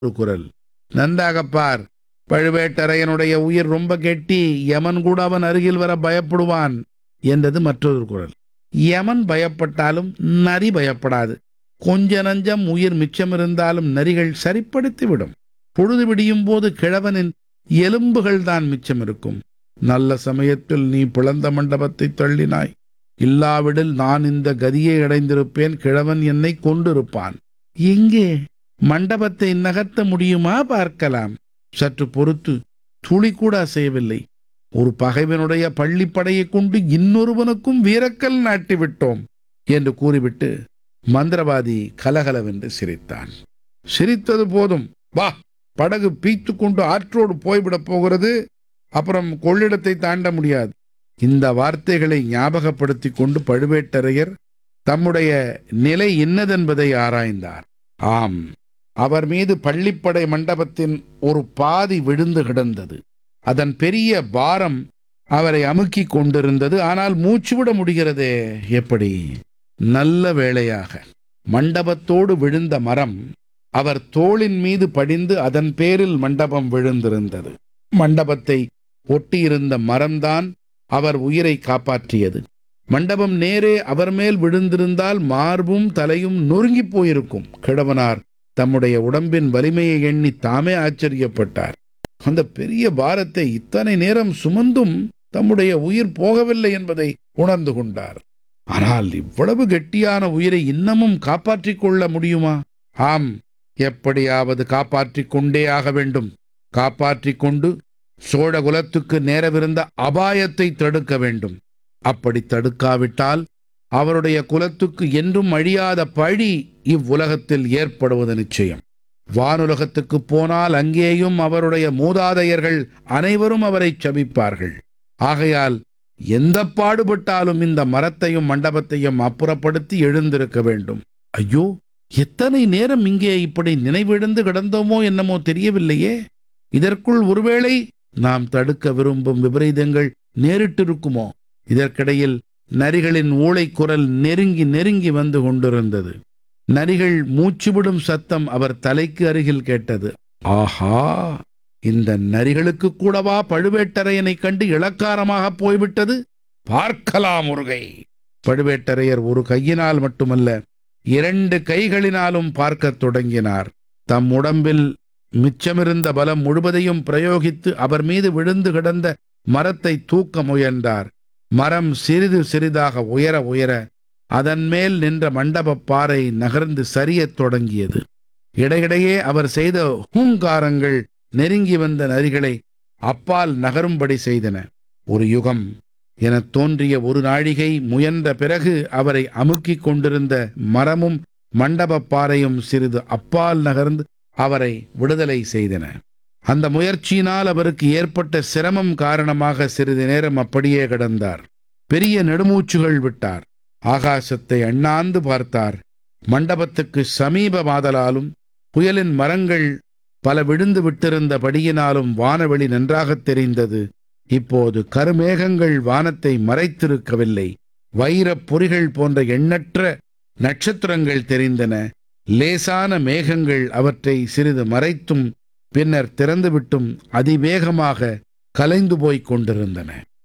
ஒரு குரல் நன்றாக பார் பழுவேட்டரையனுடைய உயிர் ரொம்ப கெட்டி யமன் கூட அவன் அருகில் வர பயப்படுவான் என்றது மற்றொரு குரல் யமன் பயப்பட்டாலும் நரி பயப்படாது கொஞ்ச நஞ்சம் உயிர் மிச்சம் இருந்தாலும் நரிகள் சரிப்படுத்திவிடும் பொழுது விடியும் போது கிழவனின் எலும்புகள் தான் மிச்சம் இருக்கும் நல்ல சமயத்தில் நீ பிளந்த மண்டபத்தை தள்ளினாய் இல்லாவிடில் நான் இந்த கதியை அடைந்திருப்பேன் கிழவன் என்னை கொண்டிருப்பான் எங்கே மண்டபத்தை நகர்த்த முடியுமா பார்க்கலாம் சற்று பொறுத்து துளி கூட அசையவில்லை ஒரு பகைவனுடைய பள்ளிப்படையைக் கொண்டு இன்னொருவனுக்கும் வீரக்கல் நாட்டி விட்டோம் என்று கூறிவிட்டு மந்திரவாதி கலகலவென்று சிரித்தான் சிரித்தது போதும் வா படகு பீத்து கொண்டு ஆற்றோடு போய்விடப் போகிறது அப்புறம் கொள்ளிடத்தை தாண்ட முடியாது இந்த வார்த்தைகளை ஞாபகப்படுத்திக் கொண்டு பழுவேட்டரையர் தம்முடைய நிலை இன்னதென்பதை ஆராய்ந்தார் ஆம் அவர் மீது பள்ளிப்படை மண்டபத்தின் ஒரு பாதி விழுந்து கிடந்தது அதன் பெரிய பாரம் அவரை அமுக்கிக் கொண்டிருந்தது ஆனால் மூச்சுவிட முடிகிறதே எப்படி நல்ல வேளையாக மண்டபத்தோடு விழுந்த மரம் அவர் தோளின் மீது படிந்து அதன் பேரில் மண்டபம் விழுந்திருந்தது மண்டபத்தை ஒட்டியிருந்த மரம்தான் அவர் உயிரை காப்பாற்றியது மண்டபம் நேரே அவர் மேல் விழுந்திருந்தால் மார்பும் தலையும் நொறுங்கிப் போயிருக்கும் கிழவனார் தம்முடைய உடம்பின் வலிமையை எண்ணி தாமே ஆச்சரியப்பட்டார் அந்த பெரிய பாரத்தை இத்தனை நேரம் சுமந்தும் தம்முடைய உயிர் போகவில்லை என்பதை உணர்ந்து கொண்டார் ஆனால் இவ்வளவு கெட்டியான உயிரை இன்னமும் காப்பாற்றிக் கொள்ள முடியுமா ஆம் எப்படியாவது காப்பாற்றிக் கொண்டே ஆக வேண்டும் காப்பாற்றிக் கொண்டு சோழ குலத்துக்கு நேரவிருந்த அபாயத்தை தடுக்க வேண்டும் அப்படி தடுக்காவிட்டால் அவருடைய குலத்துக்கு என்றும் அழியாத பழி இவ்வுலகத்தில் ஏற்படுவது நிச்சயம் வானுலகத்துக்கு போனால் அங்கேயும் அவருடைய மூதாதையர்கள் அனைவரும் அவரை சபிப்பார்கள் ஆகையால் எந்த பாடுபட்டாலும் இந்த மரத்தையும் மண்டபத்தையும் அப்புறப்படுத்தி எழுந்திருக்க வேண்டும் ஐயோ எத்தனை நேரம் இங்கே இப்படி நினைவிழந்து கிடந்தோமோ என்னமோ தெரியவில்லையே இதற்குள் ஒருவேளை நாம் தடுக்க விரும்பும் விபரீதங்கள் நேரிட்டிருக்குமோ இதற்கிடையில் நரிகளின் ஊளை குரல் நெருங்கி நெருங்கி வந்து கொண்டிருந்தது நரிகள் மூச்சுவிடும் சத்தம் அவர் தலைக்கு அருகில் கேட்டது ஆஹா இந்த நரிகளுக்கு கூடவா பழுவேட்டரையனை கண்டு இளக்காரமாக போய்விட்டது பார்க்கலாம் முருகை பழுவேட்டரையர் ஒரு கையினால் மட்டுமல்ல இரண்டு கைகளினாலும் பார்க்கத் தொடங்கினார் தம் உடம்பில் மிச்சமிருந்த பலம் முழுவதையும் பிரயோகித்து அவர் மீது விழுந்து கிடந்த மரத்தை தூக்க முயன்றார் மரம் சிறிது சிறிதாக உயர உயர அதன் மேல் நின்ற மண்டபப் பாறை நகர்ந்து சரியத் தொடங்கியது இடையிடையே அவர் செய்த ஹூங்காரங்கள் நெருங்கி வந்த நரிகளை அப்பால் நகரும்படி செய்தன ஒரு யுகம் எனத் தோன்றிய ஒரு நாழிகை முயன்ற பிறகு அவரை அமுக்கிக் கொண்டிருந்த மரமும் மண்டபப் பாறையும் சிறிது அப்பால் நகர்ந்து அவரை விடுதலை செய்தன அந்த முயற்சியினால் அவருக்கு ஏற்பட்ட சிரமம் காரணமாக சிறிது நேரம் அப்படியே கிடந்தார் பெரிய நெடுமூச்சுகள் விட்டார் ஆகாசத்தை அண்ணாந்து பார்த்தார் மண்டபத்துக்கு சமீபமாதலாலும் புயலின் மரங்கள் பல விழுந்து விட்டிருந்தபடியினாலும் வானவெளி நன்றாகத் தெரிந்தது இப்போது கருமேகங்கள் வானத்தை மறைத்திருக்கவில்லை வைரப் பொறிகள் போன்ற எண்ணற்ற நட்சத்திரங்கள் தெரிந்தன லேசான மேகங்கள் அவற்றை சிறிது மறைத்தும் பின்னர் திறந்துவிட்டும் அதிவேகமாக கலைந்து போய்க் கொண்டிருந்தன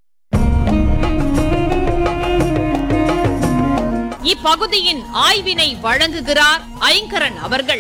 இப்பகுதியின் ஆய்வினை வழங்குகிறார் ஐங்கரன் அவர்கள்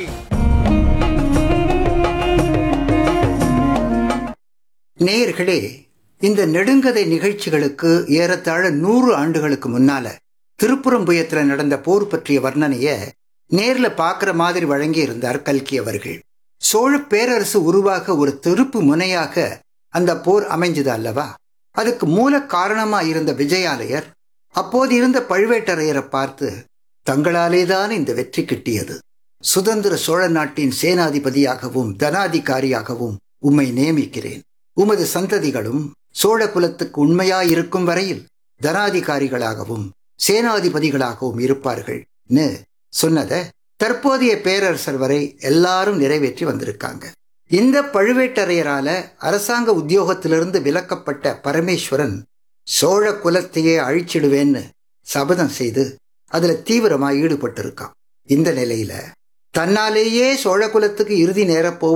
நேயர்களே இந்த நெடுங்கதை நிகழ்ச்சிகளுக்கு ஏறத்தாழ நூறு ஆண்டுகளுக்கு முன்னால திருப்புறம்புயத்துல நடந்த போர் பற்றிய வர்ணனைய நேர்ல பாக்குற மாதிரி வழங்கி இருந்தார் கல்கி அவர்கள் சோழ பேரரசு உருவாக ஒரு திருப்பு முனையாக அந்த போர் அமைஞ்சது அல்லவா அதுக்கு மூல காரணமா இருந்த விஜயாலயர் அப்போது இருந்த பழுவேட்டரையரை பார்த்து தங்களாலேதான் இந்த வெற்றி கிட்டியது சுதந்திர சோழ நாட்டின் சேனாதிபதியாகவும் தனாதிகாரியாகவும் உம்மை நியமிக்கிறேன் உமது சந்ததிகளும் சோழ குலத்துக்கு உண்மையாயிருக்கும் வரையில் தனாதிகாரிகளாகவும் சேனாதிபதிகளாகவும் இருப்பார்கள் சொன்னத தற்போதைய பேரரசர் வரை எல்லாரும் நிறைவேற்றி வந்திருக்காங்க இந்த பழுவேட்டரையரால அரசாங்க உத்தியோகத்திலிருந்து விலக்கப்பட்ட பரமேஸ்வரன் சோழ குலத்தையே அழிச்சிடுவேன்னு சபதம் செய்து அதுல தீவிரமா ஈடுபட்டிருக்கான் இந்த நிலையில தன்னாலேயே சோழகுலத்துக்கு இறுதி நேரப்போவும்